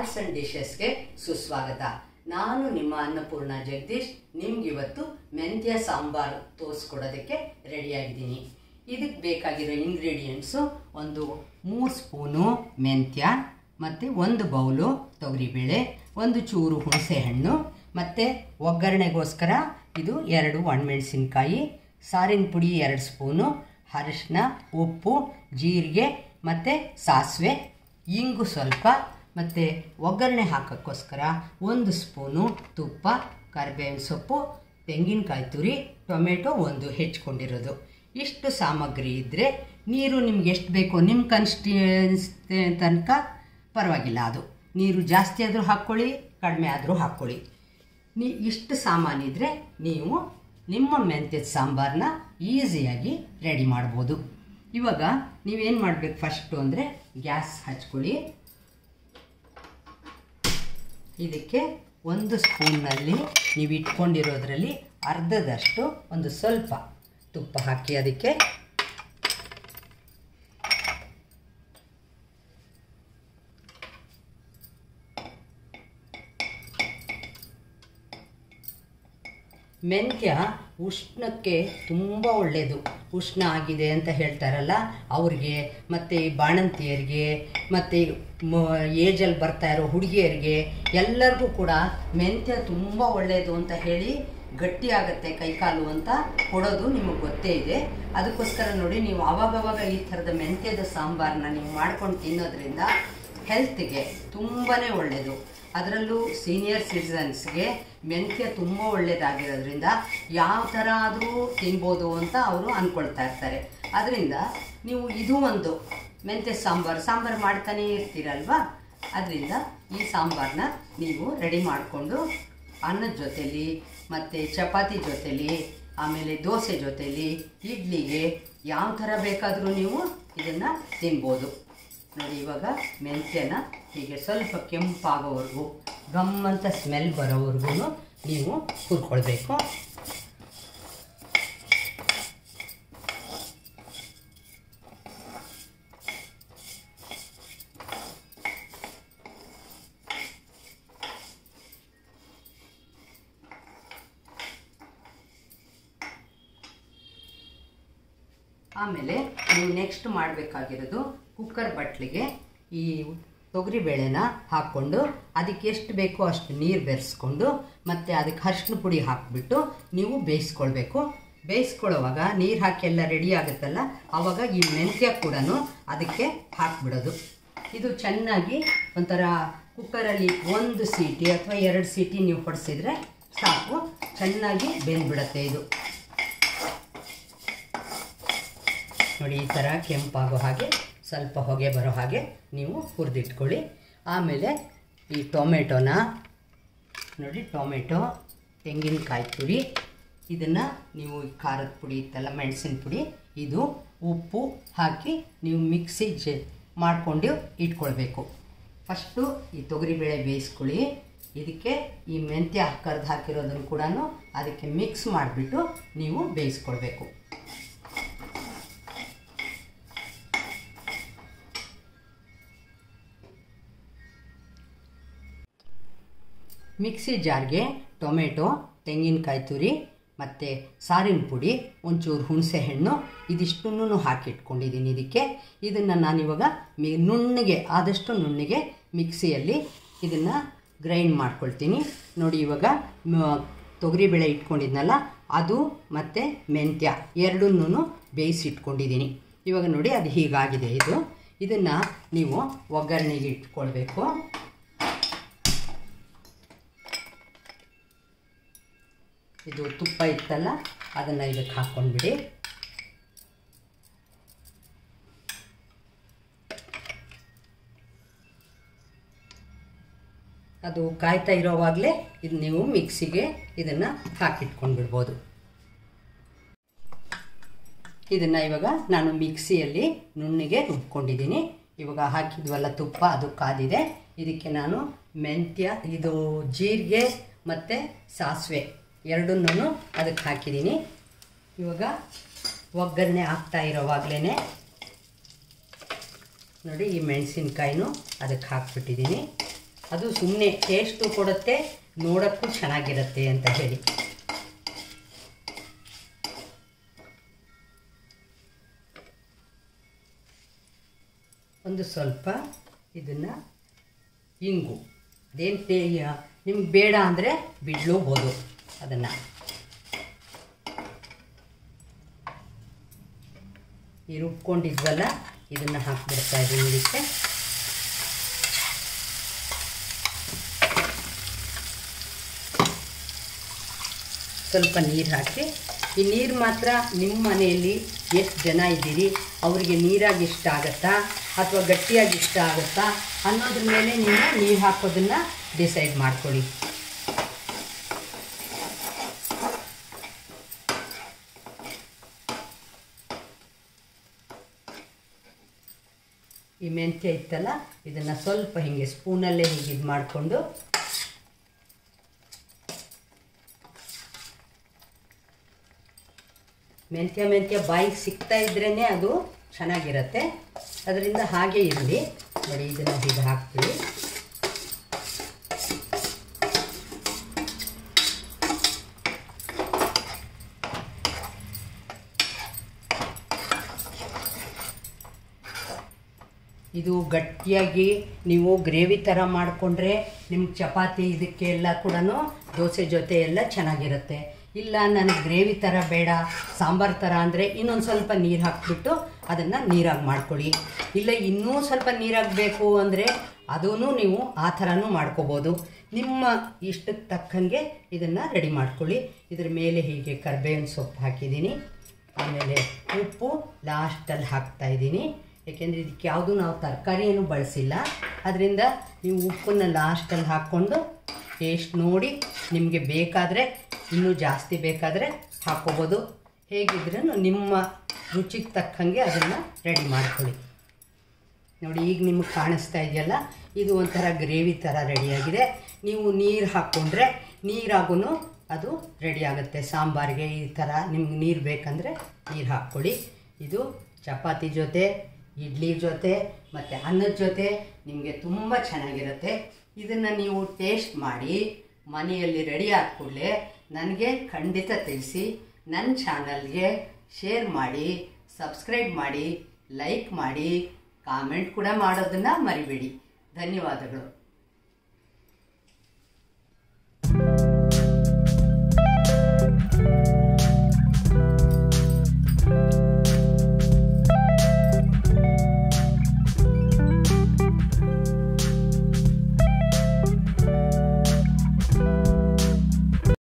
arts and ಡಿಶಸ್ಗೆ ಸುಸ್ವಾಗತ ನಾನು ನಿಮ್ಮ ಅನ್ನಪೂರ್ಣ ಜಗದೀಶ್ ನಿಮ್ಗಿವತ್ತು ಮೆಂತ್ಯ ಸಾಂಬಾರು ತೋರಿಸ್ಕೊಡೋದಕ್ಕೆ ರೆಡಿಯಾಗಿದ್ದೀನಿ ಇದಕ್ಕೆ ಬೇಕಾಗಿರೋ ಇಂಗ್ರೀಡಿಯೆಂಟ್ಸು ಒಂದು ಮೂರು ಸ್ಪೂನು ಮೆಂತ್ಯ ಮತ್ತು ಒಂದು ಬೌಲು ತೊಗರಿಬೇಳೆ ಒಂದು ಚೂರು ಹುಣಸೆಹಣ್ಣು ಮತ್ತು ಒಗ್ಗರಣೆಗೋಸ್ಕರ ಇದು ಎರಡು ಒಣಮೆಣಸಿನ್ಕಾಯಿ ಸಾರಿನ ಪುಡಿ ಎರಡು ಸ್ಪೂನು ಅರಿಶಿನ ಉಪ್ಪು ಜೀರಿಗೆ ಮತ್ತು ಸಾಸಿವೆ ಇಂಗು ಸ್ವಲ್ಪ ಮತ್ತು ಒಗ್ಗರಣೆ ಹಾಕೋಕ್ಕೋಸ್ಕರ ಒಂದು ಸ್ಪೂನು ತುಪ್ಪ ಕರಿಬೇವಿನ ಸೊಪ್ಪು ತೆಂಗಿನಕಾಯಿ ತುರಿ ಟೊಮೆಟೊ ಒಂದು ಹೆಚ್ಕೊಂಡಿರೋದು ಇಷ್ಟು ಸಾಮಗ್ರಿ ಇದ್ದರೆ ನೀರು ನಿಮ್ಗೆ ಎಷ್ಟು ಬೇಕೋ ನಿಮ್ಮ ಕನ್ಸ್ಟಿಯನ್ಸ್ ತನಕ ಪರವಾಗಿಲ್ಲ ಅದು ನೀರು ಜಾಸ್ತಿ ಆದರೂ ಹಾಕ್ಕೊಳ್ಳಿ ಕಡಿಮೆ ಆದರೂ ಹಾಕ್ಕೊಳ್ಳಿ ನೀ ಇಷ್ಟು ಸಾಮಾನಿದ್ರೆ ನೀವು ನಿಮ್ಮ ಮೆಂತ್ಯದ ಸಾಂಬಾರನ್ನ ಈಸಿಯಾಗಿ ರೆಡಿ ಮಾಡ್ಬೋದು ಇವಾಗ ನೀವೇನು ಮಾಡಬೇಕು ಫಸ್ಟು ಅಂದರೆ ಗ್ಯಾಸ್ ಹಚ್ಕೊಳ್ಳಿ ಇದಕ್ಕೆ ಒಂದು ಸ್ಪೂನ್ನಲ್ಲಿ ನೀವು ಇಟ್ಕೊಂಡಿರೋದ್ರಲ್ಲಿ ಅರ್ಧದಷ್ಟು ಒಂದು ಸ್ವಲ್ಪ ತುಪ್ಪ ಹಾಕಿ ಅದಕ್ಕೆ ಮೆಂತ್ಯ ಉಷ್ಣಕ್ಕೆ ತುಂಬ ಒಳ್ಳೆಯದು ಉಷ್ಣ ಆಗಿದೆ ಅಂತ ಹೇಳ್ತಾರಲ್ಲ ಅವ್ರಿಗೆ ಮತ್ತು ಈ ಬಾಣಂತಿಯರಿಗೆ ಮತ್ತು ಏಜಲ್ಲಿ ಬರ್ತಾ ಇರೋ ಹುಡುಗಿಯರಿಗೆ ಎಲ್ಲರಿಗೂ ಕೂಡ ಮೆಂತ್ಯ ತುಂಬ ಒಳ್ಳೆಯದು ಅಂತ ಹೇಳಿ ಗಟ್ಟಿ ಆಗುತ್ತೆ ಕೈಕಾಲು ಅಂತ ಕೊಡೋದು ನಿಮಗೆ ಗೊತ್ತೇ ಇದೆ ಅದಕ್ಕೋಸ್ಕರ ನೋಡಿ ನೀವು ಆವಾಗವಾಗ ಈ ಥರದ ಮೆಂತ್ಯದ ಸಾಂಬಾರನ್ನ ನೀವು ಮಾಡ್ಕೊಂಡು ತಿನ್ನೋದ್ರಿಂದ ಹೆಲ್ತ್ಗೆ ತುಂಬಾ ಒಳ್ಳೆಯದು ಅದರಲ್ಲೂ ಸೀನಿಯರ್ ಸಿಟಿಸನ್ಸ್ಗೆ ಮೆಂತ್ಯ ತುಂಬ ಒಳ್ಳೆಯದಾಗಿರೋದ್ರಿಂದ ಯಾವ ಥರ ಆದರೂ ತಿನ್ಬೋದು ಅಂತ ಅವರು ಅಂದ್ಕೊಳ್ತಾ ಇರ್ತಾರೆ ಅದರಿಂದ ನೀವು ಇದು ಒಂದು ಮೆಂತ್ಯ ಸಾಂಬಾರು ಸಾಂಬಾರು ಮಾಡ್ತಾನೇ ಇರ್ತೀರಲ್ವಾ ಅದರಿಂದ ಈ ಸಾಂಬಾರನ್ನ ನೀವು ರೆಡಿ ಮಾಡಿಕೊಂಡು ಅನ್ನದ ಜೊತೆಲಿ ಮತ್ತು ಚಪಾತಿ ಜೊತೆಲಿ ಆಮೇಲೆ ದೋಸೆ ಜೊತೆಲಿ ಇಡ್ಲಿಗೆ ಯಾವ ಥರ ಬೇಕಾದರೂ ನೀವು ಇದನ್ನು ತಿನ್ಬೋದು ನೋಡಿ ಇವಾಗ ಮೆಂತ್ಯನ ಹೀಗೆ ಸ್ವಲ್ಪ ಕೆಂಪಾಗೋವರೆಗೂ ಗಮ್ಮಂತ ಸ್ಮೆಲ್ ಬರೋವರೆಗೂ ನೀವು ಹುರ್ಕೊಳ್ಬೇಕು ಆಮೇಲೆ ನೀವು ನೆಕ್ಸ್ಟ್ ಮಾಡಬೇಕಾಗಿರೋದು ಕುಕ್ಕರ್ ಬಟ್ಲಿಗೆ ಈ ತೊಗರಿಬೇಳೆನ ಹಾಕ್ಕೊಂಡು ಅದಕ್ಕೆ ಎಷ್ಟು ಬೇಕೋ ಅಷ್ಟು ನೀರು ಬೆರೆಸ್ಕೊಂಡು ಮತ್ತು ಅದಕ್ಕೆ ಅರಿಶಿನ ಪುಡಿ ಹಾಕಿಬಿಟ್ಟು ನೀವು ಬೇಯಿಸ್ಕೊಳ್ಬೇಕು ಬೇಯಿಸ್ಕೊಳ್ಳೋವಾಗ ನೀರು ಹಾಕಿ ಎಲ್ಲ ರೆಡಿ ಆಗುತ್ತಲ್ಲ ಆವಾಗ ಈ ಮೆಂತ್ಯ ಕೂಡ ಅದಕ್ಕೆ ಹಾಕ್ಬಿಡೋದು ಇದು ಚೆನ್ನಾಗಿ ಒಂಥರ ಕುಕ್ಕರಲ್ಲಿ ಒಂದು ಸೀಟಿ ಅಥವಾ ಎರಡು ಸೀಟಿ ನೀವು ಹೊಡೆಸಿದ್ರೆ ಸಾಕು ಚೆನ್ನಾಗಿ ಬೆಂದ್ಬಿಡತ್ತೆ ಇದು ನೋಡಿ ಈ ಥರ ಕೆಂಪಾಗೋ ಹಾಗೆ ಸ್ವಲ್ಪ ಹೊಗೆ ಬರೋ ಹಾಗೆ ನೀವು ಹುರಿದಿಟ್ಕೊಳ್ಳಿ ಆಮೇಲೆ ಈ ಟೊಮೆಟೊನ ನೋಡಿ ಟೊಮೆಟೊ ತೆಂಗಿನಕಾಯಿ ತುರಿ ಇದನ್ನು ನೀವು ಖಾರದ ಪುಡಿ ಇತ್ತಲ್ಲ ಮೆಣಸಿನ ಪುಡಿ ಇದು ಉಪ್ಪು ಹಾಕಿ ನೀವು ಮಿಕ್ಸಿ ಜೆ ಮಾಡಿಕೊಂಡು ಇಟ್ಕೊಳ್ಬೇಕು ಫಸ್ಟು ಈ ತೊಗರಿಬೇಳೆ ಬೇಯಿಸ್ಕೊಳ್ಳಿ ಇದಕ್ಕೆ ಈ ಮೆಂತ್ಯ ಕರ್ದು ಹಾಕಿರೋದನ್ನು ಕೂಡ ಅದಕ್ಕೆ ಮಿಕ್ಸ್ ಮಾಡಿಬಿಟ್ಟು ನೀವು ಬೇಯಿಸ್ಕೊಳ್ಬೇಕು ಮಿಕ್ಸಿ ಜಾರ್ಗೆ ಟೊಮೆಟೊ ತೆಂಗಿನಕಾಯಿ ತುರಿ ಮತ್ತು ಸಾರಿನ ಪುಡಿ ಒಂಚೂರು ಹುಣಸೆ ಹಣ್ಣು ಇದಿಷ್ಟನ್ನು ಹಾಕಿಟ್ಕೊಂಡಿದ್ದೀನಿ ಇದಕ್ಕೆ ಇದನ್ನು ನಾನಿವಾಗ ಮಿ ನುಣ್ಣಗೆ ಆದಷ್ಟು ನುಣ್ಣಗೆ ಮಿಕ್ಸಿಯಲ್ಲಿ ಇದನ್ನು ಗ್ರೈಂಡ್ ಮಾಡ್ಕೊಳ್ತೀನಿ ನೋಡಿ ಇವಾಗ ತೊಗರಿಬೇಳೆ ಇಟ್ಕೊಂಡಿದ್ನಲ್ಲ ಅದು ಮತ್ತು ಮೆಂತ್ಯ ಎರಡನ್ನೂ ಬೇಯಿಸಿಟ್ಕೊಂಡಿದ್ದೀನಿ ಇವಾಗ ನೋಡಿ ಅದು ಹೀಗಾಗಿದೆ ಇದು ಇದನ್ನು ನೀವು ಒಗ್ಗರಣೆಗೆ ಇಟ್ಕೊಳ್ಬೇಕು ಇದು ತುಪ್ಪ ಇತ್ತಲ್ಲ ಅದನ್ನು ಇದಕ್ಕೆ ಹಾಕ್ಕೊಂಡ್ಬಿಡಿ ಅದು ಕಾಯ್ತಾ ಇರೋವಾಗಲೇ ಇದು ನೀವು ಮಿಕ್ಸಿಗೆ ಇದನ್ನು ಹಾಕಿಟ್ಕೊಂಡ್ಬಿಡ್ಬೋದು ಇದನ್ನು ಇವಾಗ ನಾನು ಮಿಕ್ಸಿಯಲ್ಲಿ ನುಣ್ಣಿಗೆ ರುಬ್ಕೊಂಡಿದ್ದೀನಿ ಇವಾಗ ಹಾಕಿದ್ವಲ್ಲ ತುಪ್ಪ ಅದು ಕಾದಿದೆ ಇದಕ್ಕೆ ನಾನು ಮೆಂತ್ಯ ಇದು ಜೀರಿಗೆ ಮತ್ತು ಸಾಸಿವೆ ಎರಡನ್ನೂ ಅದಕ್ಕೆ ಹಾಕಿದ್ದೀನಿ ಇವಾಗ ಒಗ್ಗರಣೆ ಹಾಕ್ತಾ ಇರೋವಾಗಲೇ ನೋಡಿ ಈ ಮೆಣಸಿನ್ಕಾಯಿನೂ ಅದಕ್ಕೆ ಹಾಕ್ಬಿಟ್ಟಿದ್ದೀನಿ ಅದು ಸುಮ್ಮನೆ ಟೇಸ್ಟು ಕೊಡುತ್ತೆ ನೋಡೋಕ್ಕೂ ಚೆನ್ನಾಗಿರುತ್ತೆ ಅಂತ ಹೇಳಿ ಒಂದು ಸ್ವಲ್ಪ ಇದನ್ನು ಇಂಗು ಅದೇನು ಟೇ ನಿಮ್ಗೆ ಬೇಡ ಅಂದರೆ ಬಿಡ್ಲೂಬೋದು ಅದನ್ನು ಈ ರುಬ್ಕೊಂಡಿದ್ವಲ್ಲ ಇದನ್ನು ಹಾಕ್ಬಿಡ್ತಾ ಇದ್ದೀನಿ ಇದಕ್ಕೆ ಸ್ವಲ್ಪ ನೀರು ಹಾಕಿ ಈ ನೀರು ಮಾತ್ರ ನಿಮ್ಮ ಮನೆಯಲ್ಲಿ ಎಷ್ಟು ಜನ ಇದ್ದೀರಿ ಅವರಿಗೆ ನೀರಾಗಿ ಇಷ್ಟ ಆಗುತ್ತಾ ಅಥವಾ ಗಟ್ಟಿಯಾಗಿ ಇಷ್ಟ ಆಗುತ್ತಾ ಅನ್ನೋದ್ರ ಮೇಲೆ ನೀವು ನೀರು ಹಾಕೋದನ್ನು ಡಿಸೈಡ್ ಮಾಡ್ಕೊಳ್ಳಿ ಈ ಮೆಂತ್ಯ ಇತ್ತಲ್ಲ ಇದನ್ನು ಸ್ವಲ್ಪ ಹೀಗೆ ಸ್ಪೂನಲ್ಲೇ ಹೀಗೆ ಇದು ಮಾಡಿಕೊಂಡು ಮೆಂತ್ಯ ಮೆಂತ್ಯ ಬಾಯಿಗೆ ಸಿಗ್ತಾ ಇದ್ರೇ ಅದು ಚೆನ್ನಾಗಿರುತ್ತೆ ಅದರಿಂದ ಹಾಗೆ ಇರಲಿ ನೋಡಿ ಇದನ್ನು ಹೀಗೆ ಹಾಕ್ತೀವಿ ಇದು ಗಟ್ಟಿಯಾಗಿ ನೀವು ಗ್ರೇವಿ ಥರ ಮಾಡಿಕೊಂಡ್ರೆ ನಿಮ್ಗೆ ಚಪಾತಿ ಇದಕ್ಕೆ ಎಲ್ಲ ಕೂಡ ದೋಸೆ ಜೊತೆ ಎಲ್ಲ ಚೆನ್ನಾಗಿರುತ್ತೆ ಇಲ್ಲ ನನಗೆ ಗ್ರೇವಿ ಥರ ಬೇಡ ಸಾಂಬಾರು ಥರ ಅಂದರೆ ಇನ್ನೊಂದು ಸ್ವಲ್ಪ ನೀರು ಹಾಕ್ಬಿಟ್ಟು ಅದನ್ನು ನೀರಾಗಿ ಮಾಡ್ಕೊಳ್ಳಿ ಇಲ್ಲ ಇನ್ನೂ ಸ್ವಲ್ಪ ನೀರಾಗಿ ಬೇಕು ಅಂದರೆ ಅದೂ ನೀವು ಆ ಥರನೂ ಮಾಡ್ಕೋಬೋದು ನಿಮ್ಮ ಇಷ್ಟಕ್ಕೆ ತಕ್ಕಂಗೆ ಇದನ್ನು ರೆಡಿ ಮಾಡ್ಕೊಳ್ಳಿ ಇದ್ರ ಮೇಲೆ ಹೀಗೆ ಕರ್ಬೇವಿನ ಸೊಪ್ಪು ಹಾಕಿದ್ದೀನಿ ಆಮೇಲೆ ಉಪ್ಪು ಲಾಸ್ಟಲ್ಲಿ ಹಾಕ್ತಾ ಇದ್ದೀನಿ ಏಕೆಂದರೆ ಇದಕ್ಕೆ ಯಾವುದೂ ನಾವು ತರಕಾರಿಯನ್ನು ಬಳಸಿಲ್ಲ ಅದರಿಂದ ನೀವು ಉಪ್ಪನ್ನು ಲಾಸ್ಟಲ್ಲಿ ಹಾಕ್ಕೊಂಡು ಟೇಸ್ಟ್ ನೋಡಿ ನಿಮಗೆ ಬೇಕಾದರೆ ಇನ್ನೂ ಜಾಸ್ತಿ ಬೇಕಾದರೆ ಹಾಕ್ಕೋಬೋದು ಹೇಗಿದ್ರೂ ನಿಮ್ಮ ರುಚಿಗೆ ತಕ್ಕಂಗೆ ಅದನ್ನು ರೆಡಿ ಮಾಡ್ಕೊಳ್ಳಿ ನೋಡಿ ಈಗ ನಿಮಗೆ ಕಾಣಿಸ್ತಾ ಇದೆಯಲ್ಲ ಇದು ಒಂಥರ ಗ್ರೇವಿ ಥರ ರೆಡಿಯಾಗಿದೆ ನೀವು ನೀರು ಹಾಕ್ಕೊಂಡ್ರೆ ನೀರಾಗೂ ಅದು ರೆಡಿ ಆಗುತ್ತೆ ಸಾಂಬಾರಿಗೆ ಈ ಥರ ನಿಮ್ಗೆ ನೀರು ಬೇಕಂದರೆ ನೀರು ಹಾಕ್ಕೊಳ್ಳಿ ಇದು ಚಪಾತಿ ಜೊತೆ ಇಡ್ಲಿ ಜೊತೆ ಮತ್ತು ಅನ್ನದ ಜೊತೆ ನಿಮಗೆ ತುಂಬ ಚೆನ್ನಾಗಿರುತ್ತೆ ಇದನ್ನು ನೀವು ಟೇಸ್ಟ್ ಮಾಡಿ ಮನೆಯಲ್ಲಿ ರೆಡಿ ಆದ ಕೂಡಲೇ ನನಗೆ ಖಂಡಿತ ತಿಳಿಸಿ ನನ್ನ ಚಾನಲ್ಗೆ ಶೇರ್ ಮಾಡಿ ಸಬ್ಸ್ಕ್ರೈಬ್ ಮಾಡಿ ಲೈಕ್ ಮಾಡಿ ಕಾಮೆಂಟ್ ಕೂಡ ಮಾಡೋದನ್ನು ಮರಿಬೇಡಿ ಧನ್ಯವಾದಗಳು